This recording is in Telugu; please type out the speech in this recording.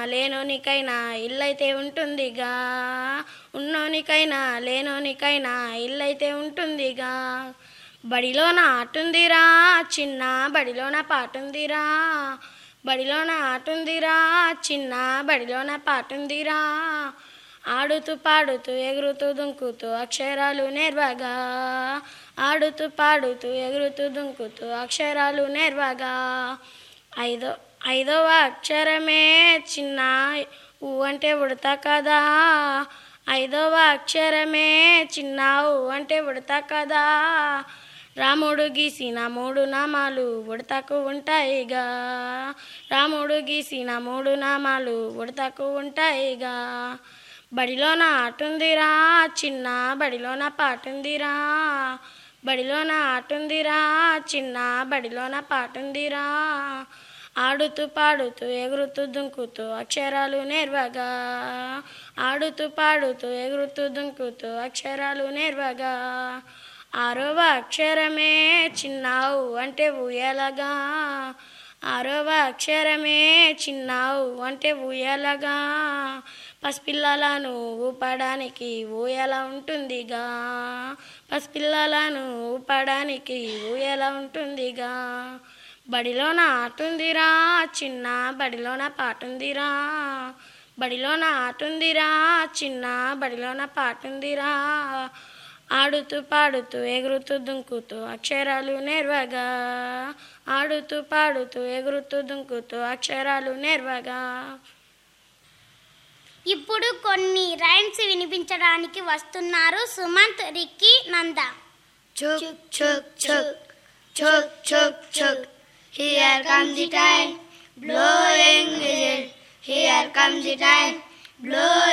లేనోనికైనా ఇల్లైతే ఉంటుందిగా ఉన్నోనికైనా లేనోనికైనా ఇల్లైతే ఉంటుందిగా బడిలోన ఆటుందిరా చిన్న బడిలోన పాటుందిరా బడిలోన ఆటుందిరా చిన్న బడిలోన పాటుందిరా ఆడుతూ పాడుతూ ఎగురుతూ దుంకుతూ అక్షరాలు నేర్వగా ఆడుతూ పాడుతూ ఎగురుతూ దుంకుతూ అక్షరాలు నేర్వగా ఐదో ఐదవ అక్షరమే చిన్న ఊ అంటే ఉడతా కదా ఐదవ అక్షరమే చిన్న ఊ అంటే ఉడతా కదా రాముడు గీసిన మూడు నామాలు ఉడతకు ఉంటాయిగా రాముడు గీసిన మూడు నామాలు ఉడతకు ఉంటాయిగా బడిలోన ఆటుందిరా చిన్న బడిలోన పాటుందిరా బడిలోన ఆటుందిరా చిన్న బడిలోన పాటుందిరా ఆడుతూ పాడుతూ ఎగురుతూ దుంకుతూ అక్షరాలు నేర్వగా ఆడుతూ పాడుతూ ఎగురుతూ దుంకుతూ అక్షరాలు నేర్వగా ఆరవ అక్షరమే చిన్నావు అంటే ఊయలగా ఆరవ అక్షరమే చిన్నావు అంటే ఊయలగా పసిపిల్లలను ఊపడానికి ఊయల ఉంటుందిగా పసిపిల్లలను ఊపడానికి ఊయల ఉంటుందిగా బడిలోన ఆటుందిరా చిన్న బడిలోన పాటుందిరా బడిలోన ఆటుందిరా చిన్న బడిలోన పాటుందిరా ఆడుతూ పాడుతూ ఎగురుతూ దుంకుతూ అక్షరాలు నేర్వగా ఆడుతూ పాడుతూ ఎగురుతూ దుంకుతూ అక్షరాలు నేర్వగా ఇప్పుడు కొన్ని రైమ్స్ వినిపించడానికి వస్తున్నారు Sumanth Ricky Nanda Chuk, chuk, chuk, chuk, chuk, chuk. Here comes the time, blowing whistle. Here comes the time, blowing